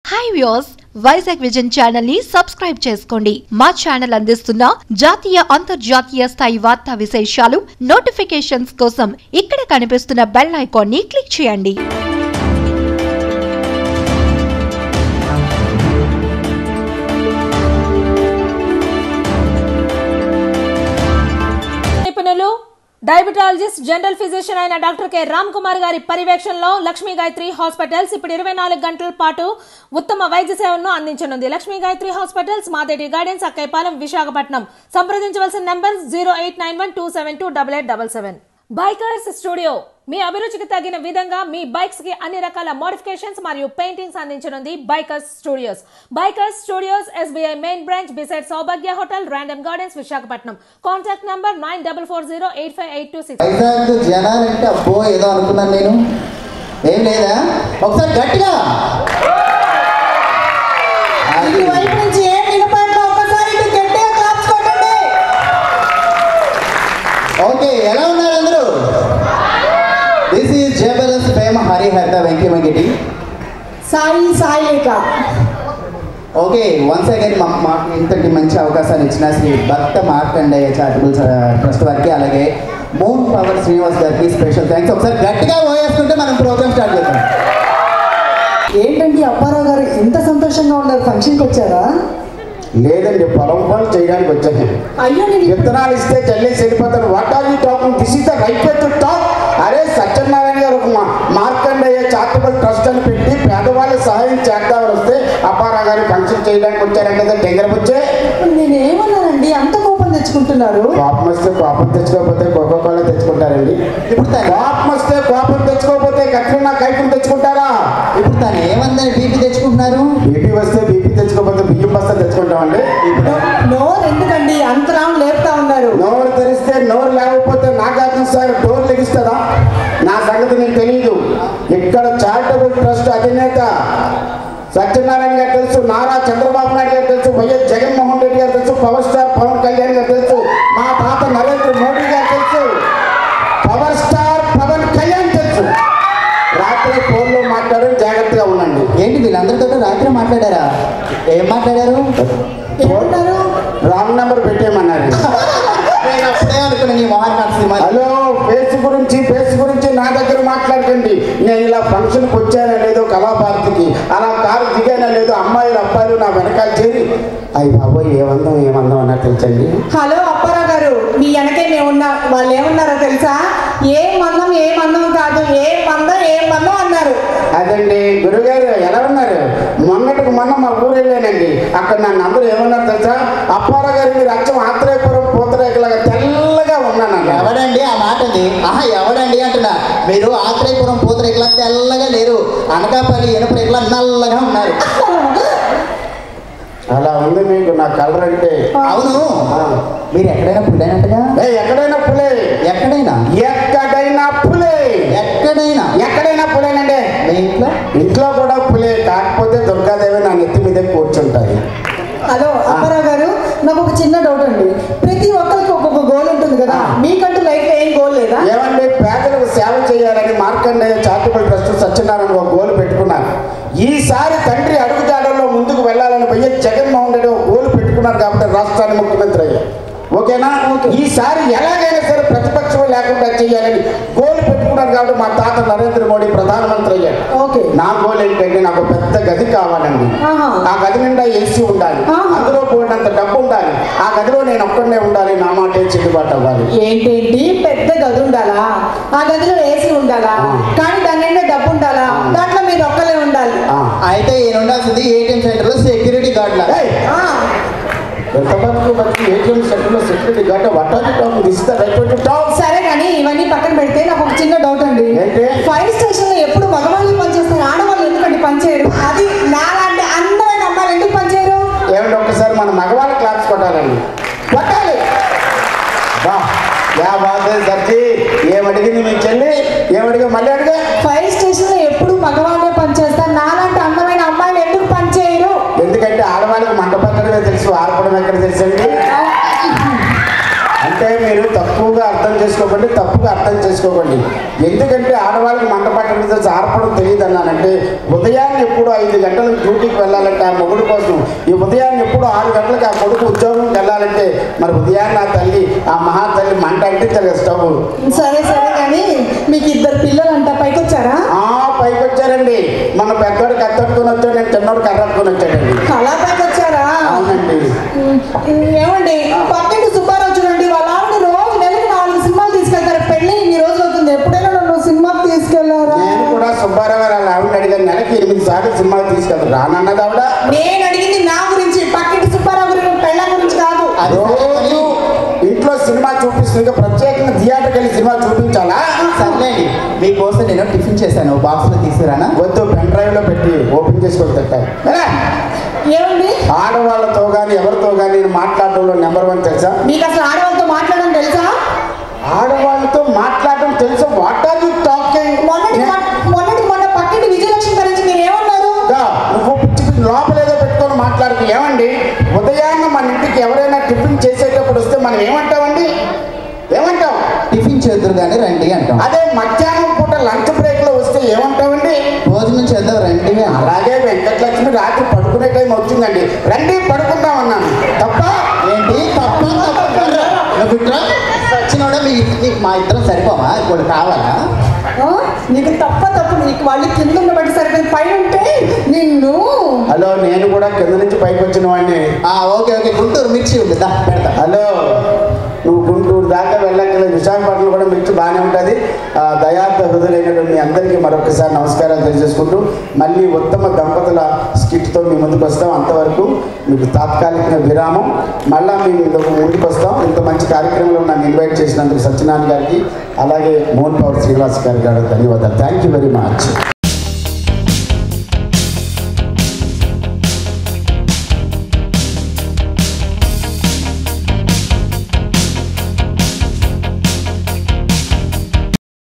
Hi views Vizag vision channel ని subscribe చేసుకోండి మా ఛానల్ అందిస్తున్న జాతీయ అంతర్జాతీయ స్థాయి వార్తా విశేషాలు నోటిఫికేషన్స్ కోసం ఇక్కడ కనిపిస్తున్న బెల్ ఐకాన్ ని క్లిక్ చేయండి నిపుణులు డయాబెటాలజిస్ట్ జనరల్ ఫిజిషియన్ అయిన డాక్టర్ కె రామ్ కుమార్ గారి పర్యవేక్షణలో లక్ష్మీ గాయత్రి హాస్పిటల్స్ ఇప్పుడు ఇరవై నాలుగు గంటల పాటు ఉత్తమ వైద్య సేవలను అందించనుంది లక్ష్మీ గాయత్రి హాస్పిటల్స్ మాదేటి గార్డెన్స్ అక్కైపాలెం విశాఖపట్నం సంప్రదించవలసిన number zero eight nine one two seven two double eight double seven bikers studio మీ అభిరుచికి తగిన విధంగా మీ బైక్స్ కి అన్ని రకాల మోడిఫికేషన్స్ మరియు పెయింటింగ్స్ అందించనుంది bikers studios bikers studios SBI main branch beside Saubhagya hotel రాండమ్ gardens Visakhapatnam contact number nine double four zero eight five eight two six Vizag జనాలంటే అబ్బో ఏదో అనుకున్నాను నేను ఏం లేదా ఒకసారి గట్టిగా అది. ఇటువైపు నుంచి ఏం వినపడలో ఒకసారి ఇటు గట్టిగా క్లాప్స్ కొట్టండి ఓకే ఎలా ఉన్నారు అందరూ దిస్ ఈజ్ జబర్దస్త్ ఫేమ హరిహర్త వెంకటమగిటి సాయి సాయి లేక ఓకే వన్స్ అగైన్ మా మాకు ఇంతటి మంచి అవకాశాన్ని ఇచ్చిన శ్రీ భక్త మార్కండేయ చారిటబుల్ ట్రస్ట్ వారికి అలాగే మూన్ పవర్ శ్రీనివాస్ గారికి స్పెషల్ థ్యాంక్స్ ఒకసారి గట్టిగా పోయేసుకుంటే మనం ప్రోగ్రామ్ స్టార్ట్ చేద్దాం ఏంటండి అప్పారావు గారు ఇంత సంతోషంగా ఉన్నారు ఫంక్షన్కి వచ్చారా లేదండి పొలం పనులు చేయడానికి వచ్చాను అయ్యో నేను ఇప్పుడు- విత్తనాలు ఇస్తే చల్లేసి వెళ్ళిపోతాను what are you talking this is the right way to talk అరే సత్యనారాయణ గారు ఒక మా- మార్కండేయ చారిటబుల్ ట్రస్ట్ అని పెట్టి పేదవాళ్ళకి సహాయం చేద్దామని వస్తే అప్పారావు గారు ఫంక్షన్ చేయడానికి వచ్చారంటే దగ్గర వచ్చే ఇప్పుడు నేను ఏమన్నానండి అంత కోపం తెచ్చుకుంటున్నారు కోపం వస్తే కోపం తెచ్చుకోకపోతే కోకో కోలా తెచ్చుకుంటారండి ఇప్పుడు తను కోపం వస్తే కోపం తెచ్చుకోకపోతే కట్టిన కైపులు తెచ్చుకుంటారా ఇప్పుడు తను ఏమందని బీపీ తెచ్చుకుంటున్నారు బీపీ వస్తే బీపీ తెచ్చుకోకపోతే బియ్యం బస్తా తెచ్చుకుంటామండి ఇప్పుడు నోరు ఎందుకండి అంతరాం లేపుతా ఉన్నారు నోరు తెరిస్తే నోరు లేకపోతే నాగార్జున సార్ డోర్ లెగిస్తుందా నా సంగతి నీకు తెలియదు ఇక్కడ చారిటబుల్ ట్రస్ట్ అధినేత సత్యనారాయణ గారు తెలుసు నారా చంద్రబాబు నాయుడు గారు తెలుసు వైఎస్ జగన్మోహన్ రెడ్డి గారు తెలుసు పవర్ స్టార్ పవన్ కళ్యాణ్ గారు తెలుసు మా తాత నరేంద్ర మోడీ గారు తెలుసు పవర్ స్టార్ పవన్ కళ్యాణ్ తెలుసు రాత్రి ఫోన్లో మాట్లాడి జాగ్రత్తగా ఉండండి ఏంటి వీళ్ళందరితో రాత్రి మాట్లాడారా ఏం మాట్లాడారు ఏమన్నారు రాంగ్ నెంబర్ పెట్టేయమన్నారు నేను అప్పుడే అనుకున్నా నీ మొహన్ సినిమా హలో ఫేస్ గురించి ఫేస్ గురించి నా దగ్గర మాట్లాడకండి నేను ఇలా ఫంక్షన్కి వచ్చానా లేదో కళాభారతికి అలా కారు దిగానా లేదో అమ్మాయిలు అబ్బాయిలు నా వెనకాల చేరి అయ్యి బాబోయ్ ఏమందం ఏమందం అన్నా తెలుసండి హలో అప్పారావు గారు మీ వెనకే మేము ఉన్నా వాళ్ళు ఏమన్నారో తెలుసా ఏ మందం ఏ మందం కాదు ఏ మందం ఏ మందం అన్నారు అదండి గురుగారు ఎలా ఉన్నారు మొన్నటికి మొన్న మా ఊరు వెళ్ళానండి అక్కడ నన్ను అందరూ ఏమన్నారు తెలుసా అప్పారావు గారు మీరు అచ్చం ఆత్రేయపురం పూతరేకలాగా తెల్లగా ఉన్నాను ఎవడండి ఆ మాటది ఆహా ఎవడండి అంటున్నా మీరు ఆత్రేయపురం పూతరేకలా తెల్లగా లేరు అనకాపల్లి ఎనుపరేకలా నల్లగా ఉన్నారు అలా ఉంది మీకు నా కలర్ అంటే అవును ఆ. మీరు ఎక్కడైనా పుల్లైనట్టుగా ఏ, ఎక్కడైనా పులే ఎక్కడైనా ఎక్కడైనా పులే ఎక్కడైనా ఎక్కడైనా పులేనండి మీ ఇంట్లో ఇంట్లో కూడా పులే కాకపోతే దుర్గాదేవి నా నెత్తి మీద కూర్చుంటాయి హలో అప్పారావు గారు నాకు ఒక చిన్న డౌట్ అండి ప్రతి ఒక్కరికి ఒక్కొక్క గోల్ ఉంటుంది కదా మీకంటూ లైఫ్ ఏం గోల్ లేదా ఏమండి పేదలకు సేవ చేయాలని మార్కండేయ చారిటబుల్ ట్రస్ట్ సత్యనారాయణ ఒక గోల్ పెట్టుకున్నాను ఈసారి తండ్రి అడుగుజాడల్లో ముందుకు వెళ్ళాలని వైఎస్ జగన్మోహన్ రెడ్డి ఒక గోల్ పెట్టుకున్నారు కాబట్టి రాష్ట్రానికి ముఖ్యమంత్రి అయ్యారు ఓకేనా ఈసారి ఎలాగైనా సరే ప్రతిపక్షం లేకుండా చేయాలని గోల్ పెట్టుకున్నారు కాబట్టి మా తాత నరేంద్ర మోడీ ప్రధానమంత్రి అయ్యారు ఓకే నా గోల్ ఏంటంటే నాకు పెద్ద గది కావాలండి ఆహా. ఆ గది నిండా ఏసీ ఉండాలి ఆహా. అందులో పోయినంత డబ్బు ఉండాలి ఆ గదిలో నేను ఒక్కడనే ఉండాలి నా మాట చెల్లుబాటు అవ్వాలి ఏంటేంటి పెద్ద గది ఉండాలా ఆ గదిలో ఏసీ ఉండాలా ఆ. కానీ దాని నిండా డబ్బు ఉండాలా దాంట్లో మీరు ఒక్కలే ఉండాలి ఆ. అయితే ఈయన ఉండాల్సింది ఏటీఎం సెంటర్ లో సెక్యూరిటీ గార్డ్ లాగా ఏయ్, ఆ, ఎంత బతుకు బతుకు ఏటీఎం సెంటర్లో సెక్యూరిటీ గార్డ్ వట్టాలి talk this the right to talk సరే కానీ ఇవన్నీ పక్కన పెడితే నాకు ఒక చిన్న డౌట్ అండి ఏంటి? ఫైర్ స్టేషన్ లో ఎప్పుడు మగవాళ్ళు పనిచేస్తారు ఆడవాళ్ళు ఎందుకండి పనిచేయరు అది నాలాంటి అందమైన అమ్మాయిలు ఎందుకు పనిచేయరు ఏమంటే ఒక్కసారి మన మగవాళ్ళ క్లాప్స్ కొట్టాలండి కొట్టాలి వా యా బాధ సర్జీ ఏమడిగింది మీ చెల్లి ఏమడిగా మళ్ళీ అడిగా ఫైర్ స్టేషన్ లో ఎప్పుడు మగవాళ్ళే పనిచేస్తారు నాలాంటి అందమైన అమ్మాయిలు ఎందుకు పనిచేయరు ఎందుకంటే ఆడవాళ్ళకి మంట పక్కడమే తెలుసు ఆడపడం ఎక్కడ తెలుసండి అంటే మీరు తక్కువగా అర్థం చేసుకోకండి అనుకోకండి తప్పుగా అర్థం చేసుకోకండి ఎందుకంటే ఆడవాళ్ళకి మంట పట్టడం ఆర్పడం తెలియదు అన్నానంటే ఉదయాన్నే ఎప్పుడు ఐదు గంటలకు డ్యూటీకి వెళ్ళాలంటే ఆ మొగుడు కోసం ఈ ఉదయాన్నే ఎప్పుడు ఆరు గంటలకు ఆ కొడుకు ఉద్యోగంకి వెళ్ళాలంటే మరి ఉదయాన్నే ఆ తల్లి ఆ మహా తల్లి మంట అంటే తెలియదు స్టవ్ సరే సరే కానీ మీకు ఇద్దరు పిల్లలంట పైకి వచ్చారా ఆ పైకి వచ్చారండి మన పెద్దోడు కత్తట్టుకొని వచ్చాడు నేను చిన్నోడు కర్రట్టుకొని వచ్చాడండి అలా పైకి వచ్చారా అవునండి ఉమ్, ఏమండి పక్కింటి సుబ్బారావు చూడండి వాళ్ళ ఆవిడ రోజు నెలకి నాలుగు సినిమాలు తీసుకెళ్తారు పెళ్ళి ఇన్ని రోజులు అవుతుంది ఎప్పుడైనా నన్ను సినిమాకి తీసుకెళ్లారా నేను కూడా సుబ్బారావు గారు వాళ్ళ ఆవిడ అడిగాను నెలకి ఎనిమిది సార్లు సినిమాకి తీసుకెళ్తాను రానన్నది ఆవిడ నేను అడిగింది నా గురించి పక్కింటి సుబ్బారావు గురించి పెళ్ళ గురించి కాదు అది సరే రోజు కానీ ఇంట్లో సినిమా చూపిస్తుంది ఇంకా ప్రత్యేకంగా థియేటర్కి వెళ్ళి సినిమా చూపించాలా సర్లేండి మీకోసం నేను టిఫిన్ చేశాను బాక్స్ లో తీసుకురానా వద్దు పెన్ డ్రైవ్ లో పెట్టి ఓపెన్ చేసుకొని తింటారు ఏమండి ఆడవాళ్ళతో కానీ ఎవరితో కానీ నేను మాట్లాడడంలో నెంబర్ వన్ తెలుసా మీకు అసలు ఆడవాళ్ళతో మాట్లాడడం తెలుసా ఆడవాళ్ళతో మాట్లాడడం తెలుసా వాట్ ఆర్ యూ టాకింగ్ మొన్నటి మొన్నటి మొన్న పక్కింటి విజయలక్ష్మి గురించి మీరు ఏమన్నారు నువ్వు పిచ్చి పిచ్చి లోపలేదో పెట్టుకొని మాట్లాడుతూ ఏమండి ఉదయాన్నే మన ఇంటికి ఎవరైనా టిఫిన్ చేసేటప్పుడు వస్తే మనం ఏమంటామండి ఏమంటాం టిఫిన్ చేద్దరు కానీ రండి అంటాం అదే మధ్యాహ్నం పూట లంచ్ బ్రేక్ లో వస్తే ఏమంటామండి భోజనం చేద్దాం రండి అంటాం అలాగే వెంకటలక్ష్మి రాత్రి పడుకునే టైం వచ్చిందండి రండి పడుకుందాం అన్నాను తప్ప ఏంటి తప్ప తప్ప నువ్వు ఇట్రా వచ్చినోడా మీ మీకు మా ఇద్దరం సరిపోమా ఇప్పుడు కావాలా ఆ? నీకు తప్ప తప్పు నీకు వాళ్ళు కింద ఉన్న బట్టి సరిపోయింది పైన ఉంటే నిన్ను హలో నేను కూడా కింద నుంచి పైకి వచ్చిన వాడిని ఆ, ఓకే ఓకే గుంటూరు మిర్చి ఉంది దా పెడతా హలో నువ్వు గుంటూరు దాకా వెళ్ళక్కర్లేదు విశాఖపట్నంలో కూడా మిర్చి బాగానే ఉంటుంది ఆ, దయార్థ హృదయులైనటువంటి మీ అందరికీ మరొకసారి నమస్కారాలు తెలియజేసుకుంటూ మళ్ళీ ఉత్తమ దంపతుల స్కిట్తో మీ ముందుకు వస్తాం అంతవరకు మీకు తాత్కాలిక విరామం మళ్ళా మీ ముందుకు ముందుకు వస్తాం ఇంత మంచి కార్యక్రమంలో నన్ను ఇన్వైట్ చేసినందుకు సత్యనారాయణ గారికి అలాగే మోహన్ పవర్ శ్రీనివాస్ గారికి కూడా ధన్యవాదాలు థ్యాంక్ యూ వెరీ మచ్